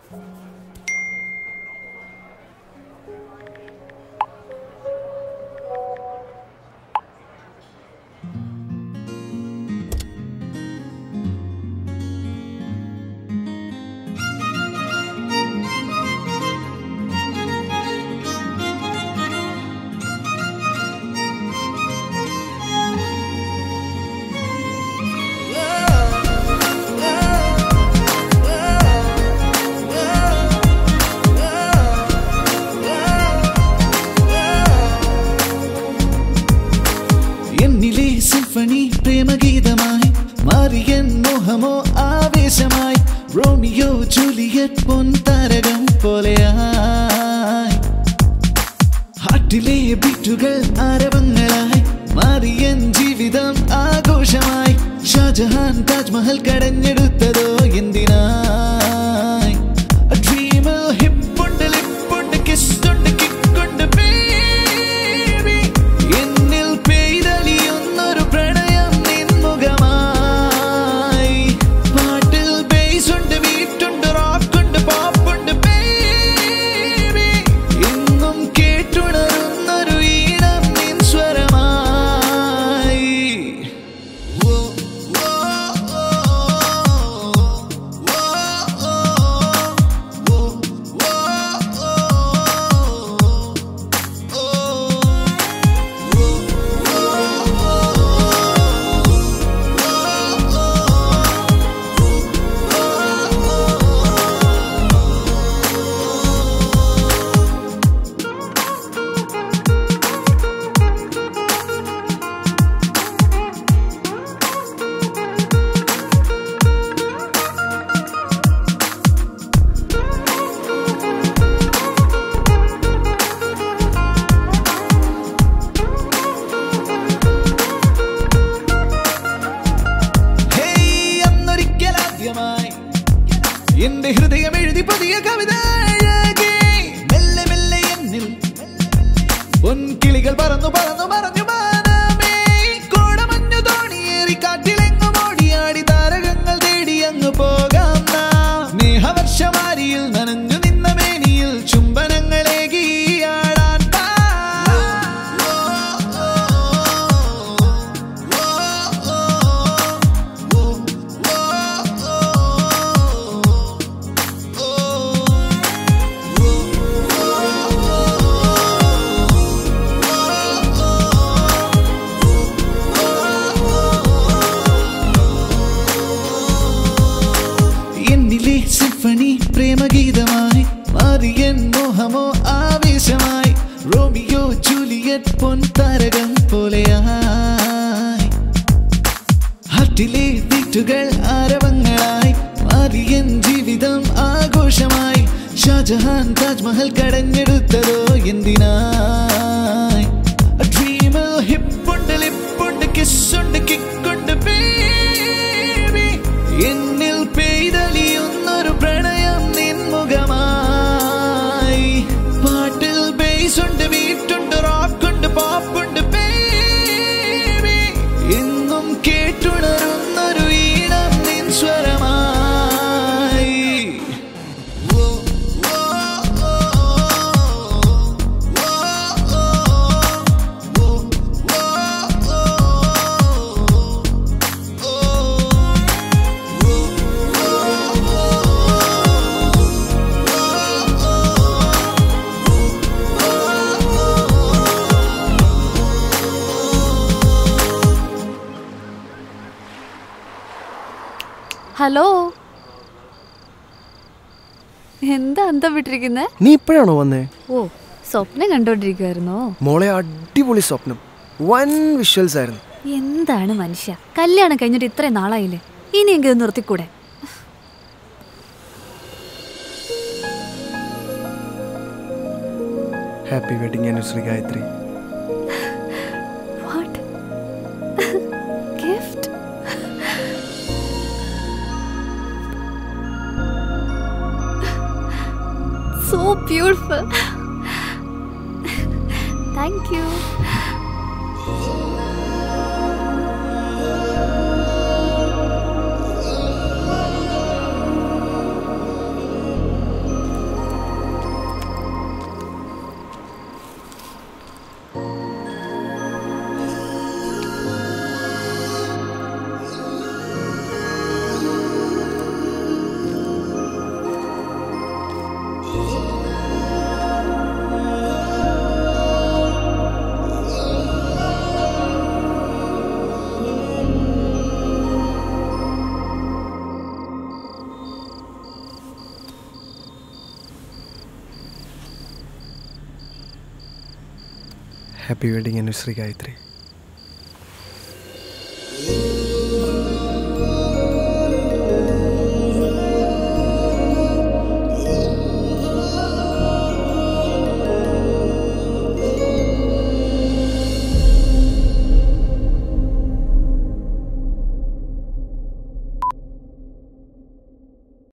എന്നിലെ സിംഫണി പ്രേമഗീതമായി മാറിയൻ മോഹമോ ആവേശമായി റോമിയോ ജൂലിയറ്റ് പൊൻതാരകം പോലെയായി ഹാട്ടിലെ ബീറ്റുകൾ ആരവങ്ങളായി മാറിയൻ ജീവിതം ആഘോഷമായി ഷാജഹാൻ താജ്മഹൽ കടഞ്ഞെടുത്തതോ എന്തിനായി ഡ്രീമിൽ ഹിപ്പുണ്ട് ലിപ്പുണ്ട് കിസ്സുണ്ട് കിക്കുണ്ട് baby. എന്നിൽ പെയ്തലിയുന്നൊരു പ്രണയം നിൻമുഖമായി പാട്ടിൽ ബേസുണ്ട് വീട്ടുണ്ട് റോക്കുണ്ട് പോപ്പുണ്ട് baby. എന്നും കേട്ടുണരുന്നൊരു ഈണം നിൻ സ്വരമായി ഓ, ഓ, ഓ, ഓ, ഓ, ഓ, ഓ, ഓ, ഹേയ്, അന്നൊരിക്കലാദ്യമായി എന്റെ ഹൃദയം എഴുതി പുതിയ കവിത അഴകേ. മെല്ലെ മെല്ലെ എന്നിൽ പൊൻകിളികൾ പറന്നു പറന്നു മറഞ്ഞു മാനമേ കോടമഞ്ഞു തോണിയേറി കാറ്റിലെങ്ങും ഓടിയാടി താരകങ്ങൾ തേടി അങ്ങ് പോകാം നാം സ്നേഹവർഷമാരിയിൽ നനഞ്ഞു നിന്ന മേനിയിൽ ചുംബനങ്ങളേകി ആടാൻ താ. ഓ, ഓ, ഓ, ഓ, ഓ, ഓ, എന്നിലെ സിംഫണി പ്രേമഗീതമായി മാറിയൻ മോഹമോ ആവേശമായി റോമിയോ ജൂലിയറ്റ് പൊൻതാരകം പോലെയായി ഹാട്ടിലെ വീട്ടുകൾ ആരവങ്ങളായി മാറിയൻ ജീവിതം ആഘോഷമായി ഷാജഹാൻ താജ്മഹൽ കടഞ്ഞെടുത്തതോ എന്തിനായി ഡ്രീമിൽ ഹിപ്പുണ്ട് ലിപ്പുണ്ട് കിസ്സുണ്ട് കിക്കുണ്ട് baby. എന്നിൽ പെയ്തലിയുന്നൊരു പ്രണയം നിൻമുഖമായി പാട്ടിൽ ബേസുണ്ട് വീട്ടുണ്ട് റോക്കുണ്ട് പോപ്പുണ്ട് baby. എന്നും കേട്ടുണരുന്നൊരു ഈണം നിൻ സ്വരമായി ഓ, ഓ, ഓ, ഓ, ഓ, ഓ, ഓ, ഓ, ഹലോ എന്താ അന്തം വിട്ടിരിക്കുന്നേ നീ ഇപ്പോഴാണോ വന്നേ ഓ സ്വപ്നം കണ്ടോണ്ടിരിക്കുവായിരുന്നോ മോളെ അടിപൊളി സ്വപ്നം വൻ വിഷ്വൽസ് ആയിരുന്നു എന്താണ് മനുഷ്യ കല്യാണം കഴിഞ്ഞിട്ട് ഇത്രയും നാളായില്ലേ ഇനിയെങ്കിലും നിർത്തിക്കൂടെ happy wedding anniversary Gayatri what gift so beautiful thank you happy wedding anniversary Gayatri oh